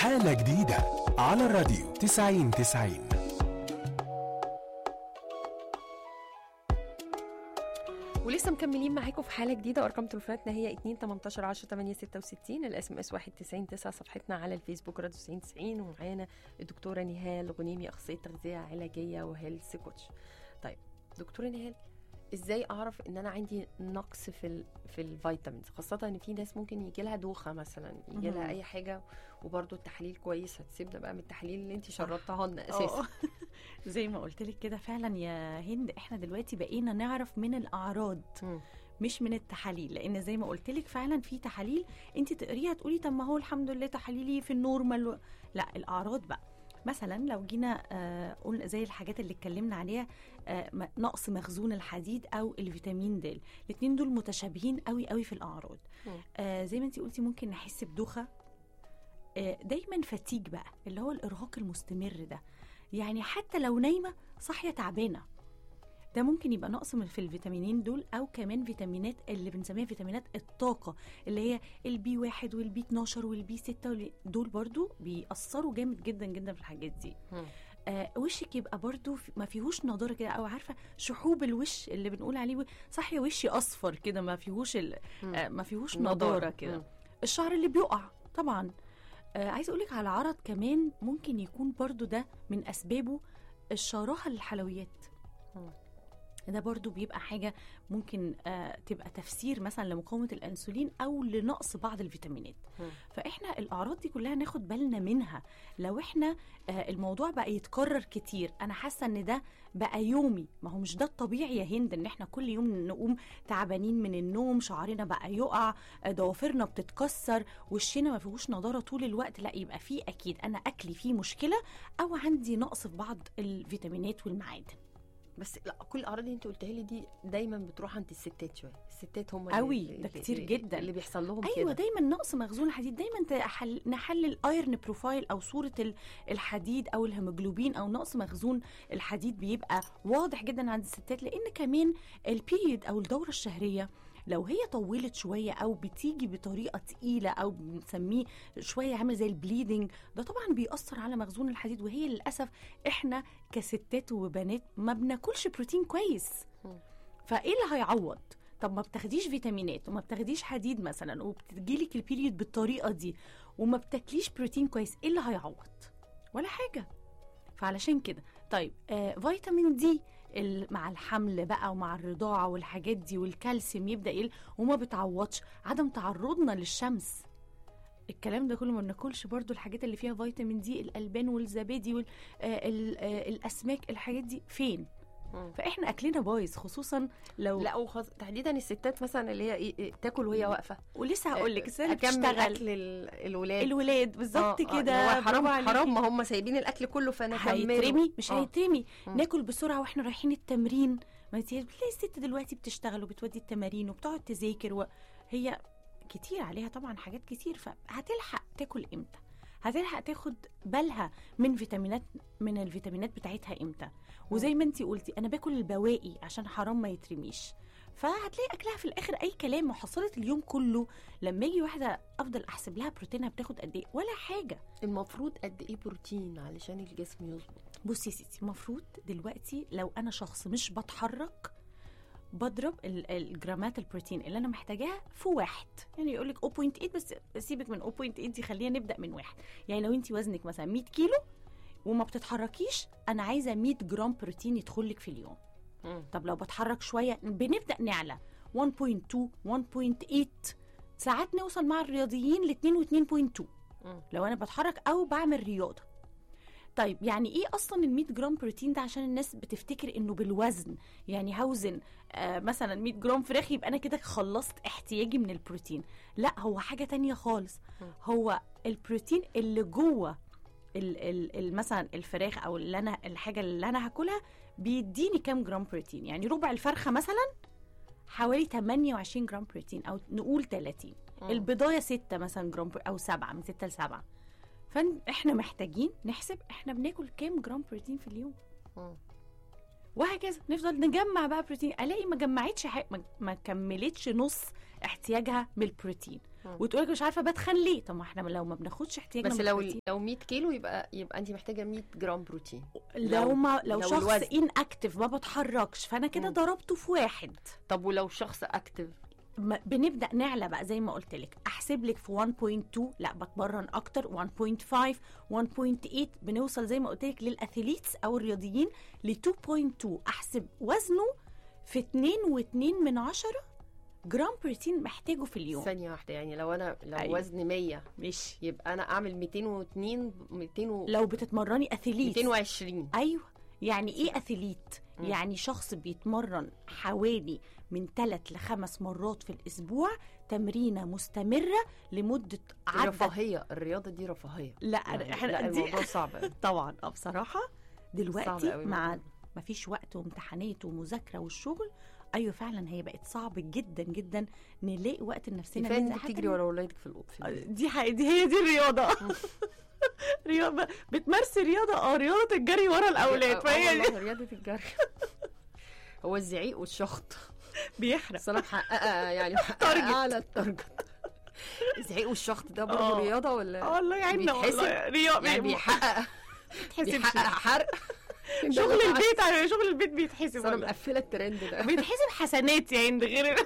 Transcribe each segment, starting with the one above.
حالة جديدة على الراديو 90 90 ولسه مكملين معاكم في حاله جديده ارقام تليفوناتنا هي 2 18 10 8 66 الاس ام اس 91 9 صفحتنا على الفيسبوك راديو 90 90 ومعانا الدكتوره نهال غنيمي اخصائيه تغذيه علاجيه وهيلث كوتش طيب دكتوره نهال ازاي اعرف ان انا عندي نقص في ال في الفيتامينز خاصه ان في ناس ممكن يجي لها دوخه مثلا يجي لها مهم. اي حاجه وبرده التحاليل كويس هتسيبنا بقى من التحاليل اللي انت شرطتها لنا آه. اساسا زي ما قلت لك كده فعلا يا هند احنا دلوقتي بقينا نعرف من الاعراض مم. مش من التحاليل لان زي ما قلت لك فعلا في تحاليل انت تقريها تقولي طب ما هو الحمد لله تحاليلي في النورمال و... لا الاعراض بقى مثلا لو جينا آه قلنا زي الحاجات اللي اتكلمنا عليها آه م- نقص مخزون الحديد او الفيتامين د الاثنين دول متشابهين قوي قوي في الاعراض مم. آه زي ما انت قلتي ممكن نحس بدوخه آه دايما فتيج بقى اللي هو الارهاق المستمر ده يعني حتى لو نايمه صاحيه تعبانه ده ممكن يبقى نقص من في الفيتامينين دول او كمان فيتامينات اللي بنسميها فيتامينات الطاقه اللي هي البي واحد والبي 12 والبي 6 والبي- دول برضو بيأثروا جامد جدا جدا في الحاجات دي مم. آه وشك يبقى برضو في- ما فيهوش نضاره كده او عارفه شحوب الوش اللي بنقول عليه و- صحي وشي اصفر كده ما فيهوش ال- مم. آه ما فيهوش نضارة. نضاره كده مم. الشعر اللي بيقع طبعا آه عايزه اقولك على عرض كمان ممكن يكون برضو ده من اسبابه الشراهه للحلويات مم. ده برضو بيبقى حاجة ممكن آه تبقى تفسير مثلا لمقاومة الأنسولين أو لنقص بعض الفيتامينات مم. فإحنا الأعراض دي كلها ناخد بالنا منها لو إحنا آه الموضوع بقى يتكرر كتير أنا حاسة إن ده بقى يومي ما هو مش ده الطبيعي يا هند إن إحنا كل يوم نقوم تعبانين من النوم شعرنا بقى يقع آه، ضوافرنا بتتكسر وشنا ما فيهوش نضارة طول الوقت لا يبقى فيه أكيد أنا أكلي فيه مشكلة أو عندي نقص في بعض الفيتامينات والمعادن بس لا كل الاعراض اللي انت قلتها لي دي دايما بتروح عند الستات شويه الستات هم قوي، اللي- ده اللي- كتير اللي- جدا. اللي بيحصل لهم ايوه كده دايما نقص مخزون الحديد دايما تحل نحلل ايرن بروفايل او صوره ال- الحديد او الهيموجلوبين او نقص مخزون الحديد بيبقى واضح جدا عند الستات لان كمان البيريد او الدوره الشهريه لو هي طولت شويه او بتيجي بطريقه تقيله او بنسميه شويه عامل زي البليدنج ده طبعا بيأثر على مخزون الحديد وهي للاسف احنا كستات وبنات ما بناكلش بروتين كويس مم. فايه اللي هيعوض طب ما بتاخديش فيتامينات وما بتاخديش حديد مثلا وبتجيلك البيريود بالطريقه دي وما بتاكليش بروتين كويس ايه اللي هيعوض ولا حاجه فعلشان كده طيب آه فيتامين دي ال- مع الحمل بقى ومع الرضاعه والحاجات دي والكالسيوم يبدا يقل وما بتعوضش عدم تعرضنا للشمس الكلام ده كله ما بناكلش برضو الحاجات اللي فيها فيتامين دي الالبان والزبادي والاسماك الحاجات دي فين مم. فاحنا اكلنا بايظ خصوصا لو لا وخص... تحديدا الستات مثلا اللي هي إيه إيه تاكل وهي واقفه ولسه هقول لك ازاي اكمل بتشتغل اكل ال- الولاد الولاد بالظبط آه، آه، كده اللي هو حرام برافو عليكي. حرام ما هم سايبين الاكل كله فانا هيترمي مش آه. هيترمي مم. ناكل بسرعه واحنا رايحين التمرين ما انت بتلاقي الست دلوقتي بتشتغل وبتودي التمارين وبتقعد تذاكر وهي كتير عليها طبعا حاجات كتير فهتلحق تاكل امتى هتلحق تاخد بالها من فيتامينات من الفيتامينات بتاعتها امتى وزي ما انت قلتي انا باكل البواقي عشان حرام ما يترميش فهتلاقي اكلها في الاخر اي كلام محصله اليوم كله لما يجي واحده افضل احسب لها بروتينها بتاخد قد ايه ولا حاجه المفروض قد ايه بروتين علشان الجسم يظبط بصي يا ستي المفروض دلوقتي لو انا شخص مش بتحرك بضرب ال- الجرامات البروتين اللي انا محتاجاها في واحد يعني يقول لك 0.8 بس سيبك من 0.8 دي خلينا نبدا من واحد يعني لو انت وزنك مثلا 100 كيلو وما بتتحركيش انا عايزه 100 جرام بروتين يدخل لك في اليوم طب لو بتحرك شويه بنبدا نعلى 1.2 1.8 ساعات نوصل مع الرياضيين ل 2 و2.2 مم. لو انا بتحرك او بعمل رياضه طيب يعني ايه اصلا ال 100 جرام بروتين ده عشان الناس بتفتكر انه بالوزن يعني هوزن آه مثلا 100 جرام فراخ يبقى انا كده خلصت احتياجي من البروتين لا هو حاجه تانية خالص هو البروتين اللي جوه ال ال ال مثلا الفراخ او اللي انا الحاجه اللي انا هاكلها بيديني كام جرام بروتين يعني ربع الفرخه مثلا حوالي 28 جرام بروتين او نقول 30 البضايه 6 مثلا جرام برو- او 7 من 6 ل 7 فاحنا محتاجين نحسب احنا بناكل كام جرام بروتين في اليوم مم. وهكذا نفضل نجمع بقى بروتين الاقي ما جمعتش حاجة ما, ما كملتش نص احتياجها من البروتين مم. وتقول لك مش عارفه بتخن ليه طب ما احنا لو ما بناخدش احتياجنا بس من لو البروتين، لو 100 كيلو يبقى يبقى انت محتاجه 100 جرام بروتين لو لو- ما لو, لو شخص الوزن. ان اكتف ما بتحركش فانا كده مم. ضربته في واحد طب ولو شخص اكتف ما- بنبدا نعلى بقى زي ما قلت لك احسب لك في 1.2 لا بتمرن اكتر 1.5 1.8 بنوصل زي ما قلت لك للاثليتس او الرياضيين ل 2.2 احسب وزنه في 2.2 من عشرة جرام بروتين محتاجه في اليوم ثانيه واحده يعني لو انا لو أيوة. أيوه. وزني 100 مش يبقى انا اعمل 202 200 و... لو بتتمرني اثليت 220 ايوه يعني ايه اثليت مم. يعني شخص بيتمرن حوالي من ثلاث لخمس مرات في الاسبوع تمرينه مستمره لمده عدد رفاهيه الرياضه دي رفاهيه لا يعني احنا لا دي الموضوع صعب أوي. طبعا اه بصراحه صعب دلوقتي أوي مع الموضوع. ما فيش وقت وامتحانات ومذاكره والشغل ايوه فعلا هي بقت صعب جدا جدا نلاقي وقت لنفسنا كفايه ان ننزل انت حتى تجري ورا اولادك في الأوضة في آه، البيت. دي حقيقة دي هي دي الرياضه رياضه بتمارسي رياضه اه رياضه الجري ورا الاولاد آه، فهي دي والله رياضه الجري هو الزعيق والشخط بيحرق بس انا محققه يعني محققه اعلى التارجت الزعيق والشخط ده برضه آه. رياضه ولا اه والله يعيننا بيتحسب؟ والله رياضه يعني بيحقق بيحقق حرق شغل البيت يعني شغل البيت بيتحسب بس انا والله. مقفله الترند ده بيتحسب حسنات يعني ده غير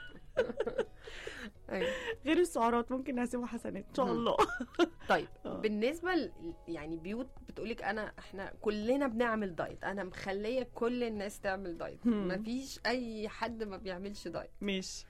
أيوة. غير السعرات ممكن نحسبه حسنات ان شاء مم. الله طيب آه. بالنسبه ل... يعني بيوت بتقولك انا احنا كلنا بنعمل دايت انا مخليه كل الناس تعمل دايت مم. مفيش اي حد ما بيعملش دايت ماشي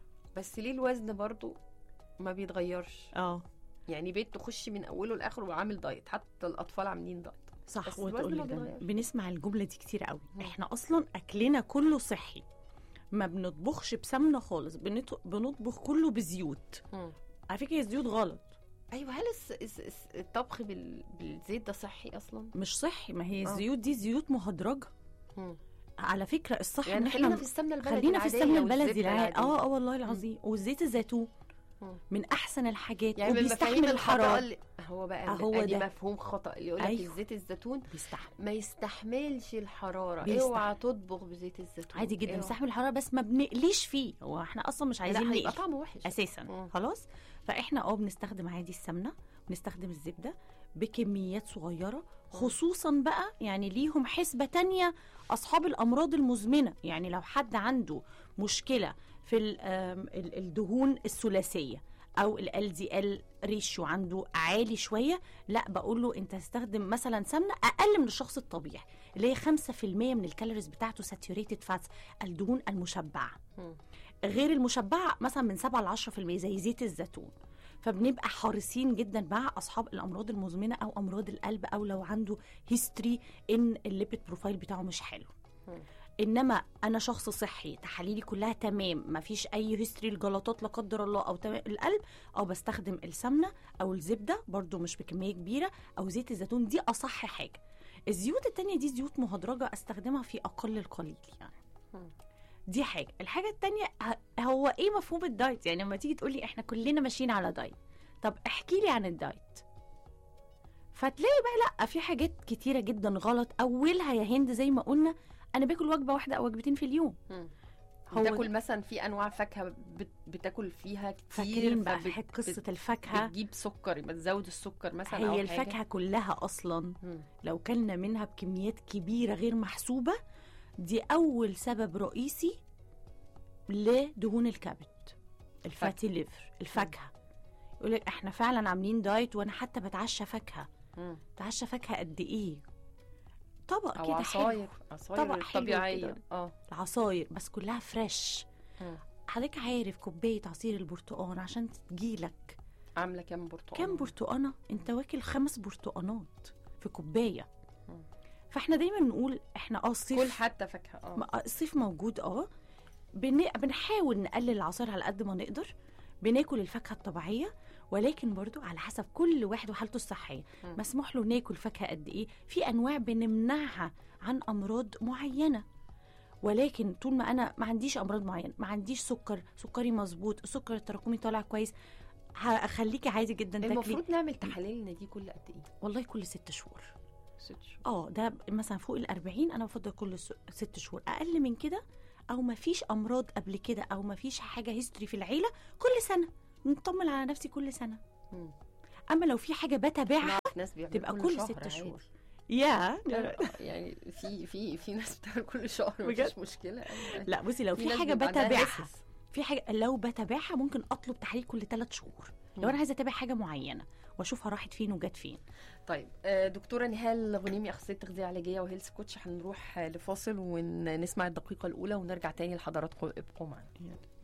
بس ليه الوزن برضو ما بيتغيرش اه يعني بيت تخشي من اوله لاخره وعامل دايت حتى الاطفال عاملين دايت صح بس الوزن وتقولي ما ده بيتغيرش. بنسمع الجمله دي كتير قوي مم. احنا اصلا اكلنا كله صحي ما بنطبخش بسمنه خالص بنط- بنطبخ كله بزيوت على فكره الزيوت غلط ايوه هل الس... الس... الس... الطبخ بال... بالزيت ده صحي اصلا مش صحي ما هي آه. الزيوت دي زيوت مهدرجه مم. على فكره الصح يعني ان خلينا احنا في السمنه البلدي خلينا في العادية السمنه البلدي والزبدة العادي العادية. اه اه والله العظيم والزيت الزيتون مم. من احسن الحاجات يعني من المفاهيم وبيستحمل الخطأ الحراره اللي هو بقى أهو هو ده. مفهوم خطأ اللي يقول لك أيوه. زيت الزيتون بيستحمل ما يستحملش الحرارة بيستحمل. اوعى تطبخ بزيت الزيتون عادي جدا اوعى. بيستحمل الحراره بس ما بنقليش فيه هو احنا اصلا مش عايزين لا هيبقى نقلي طعمه وحش اساسا مم. خلاص فاحنا اه بنستخدم عادي السمنه بنستخدم الزبده بكميات صغيره خصوصا بقى يعني ليهم حسبه تانية اصحاب الامراض المزمنه يعني لو حد عنده مشكله في ال- آم، ال- الدهون الثلاثيه او ال دي ال ريشيو عنده عالي شويه لا بقول له انت تستخدم مثلا سمنه اقل من الشخص الطبيعي اللي هي 5% من الكالوريز بتاعته ساتوريتد فاتس الدهون المشبعه مم. غير المشبعه مثلا من 7 ل 10% زي زيت الزيتون فبنبقى حريصين جدا مع اصحاب الامراض المزمنه او امراض القلب او لو عنده هيستوري ان الليبيد بروفايل بتاعه مش حلو مم. انما انا شخص صحي تحاليلي كلها تمام ما فيش اي هيستوري الجلطات لا قدر الله او تمام القلب او بستخدم السمنه او الزبده برضو مش بكميه كبيره او زيت الزيتون دي اصح حاجه الزيوت التانية دي زيوت مهدرجة استخدمها في اقل القليل يعني مم. دي حاجة الحاجة التانية ه- هو ايه مفهوم الدايت يعني لما تيجي تقولي احنا كلنا ماشيين على دايت طب احكي لي عن الدايت فتلاقي بقى لا في حاجات كتيرة جدا غلط اولها يا هند زي ما قلنا انا باكل وجبة واحدة او وجبتين في اليوم مم. هو بتاكل مثلا في انواع فاكهه بت... بتاكل فيها كتير فاكرين بقى في فبت- حته قصة بت- الفاكهة بتجيب سكر يبقى تزود السكر مثلا أو هي حاجة. الفاكهة كلها اصلا مم. لو كلنا منها بكميات كبيرة غير محسوبة دي أول سبب رئيسي لدهون الكبد الفاتي ليفر الفاكهة يقول لك احنا فعلا عاملين دايت وانا حتى بتعشى فاكهة مم. بتعشى فاكهة قد ايه طبق او كده حلو عصاير عصاير طبق حلو طبيعيه كده. اه العصاير بس كلها فريش مم. حضرتك عارف كوباية عصير البرتقال عشان تجيلك عامله كام برتقال كام برتقانة انت واكل خمس برتقانات في كوباية مم. فاحنا دايما نقول احنا اه الصيف كل حتى فاكهه اه ما- الصيف موجود اه بن... بنحاول نقلل العصير على قد ما نقدر بناكل الفاكهه الطبيعيه ولكن برضو على حسب كل واحد وحالته الصحيه مم. مسموح له ناكل فاكهه قد ايه في انواع بنمنعها عن امراض معينه ولكن طول ما انا ما عنديش امراض معينه ما عنديش سكر سكري مظبوط السكر التراكمي طالع كويس هخليكي عادي جدا تاكلي المفروض نعمل تحاليلنا دي كل قد ايه؟ والله كل ست شهور ست شهور اه ده مثلا فوق الأربعين أنا بفضل كل س- ست شهور أقل من كده أو ما فيش أمراض قبل كده أو ما فيش حاجة هيستوري في العيلة كل سنة نطمن على نفسي كل سنه مم. اما لو في حاجه بتابعها نعرف ناس بيعملوا تبقى كل, كل شهر ست عادي. شهور يا يعني في في في ناس بتعمل كل شهر بجد؟ مفيش مشكله أيوة. لا بصي لو في ناس حاجه بيبقى عندها بتابعها هسس. في حاجه لو بتابعها ممكن اطلب تحليل كل ثلاث شهور لو مم. انا عايزه اتابع حاجه معينه واشوفها راحت فين وجت فين طيب آه، دكتوره نهال غنيمي اخصائيه تغذيه علاجيه وهيلث كوتش هنروح آه، لفاصل ونسمع الدقيقه الاولى ونرجع تاني لحضراتكم ابقوا معانا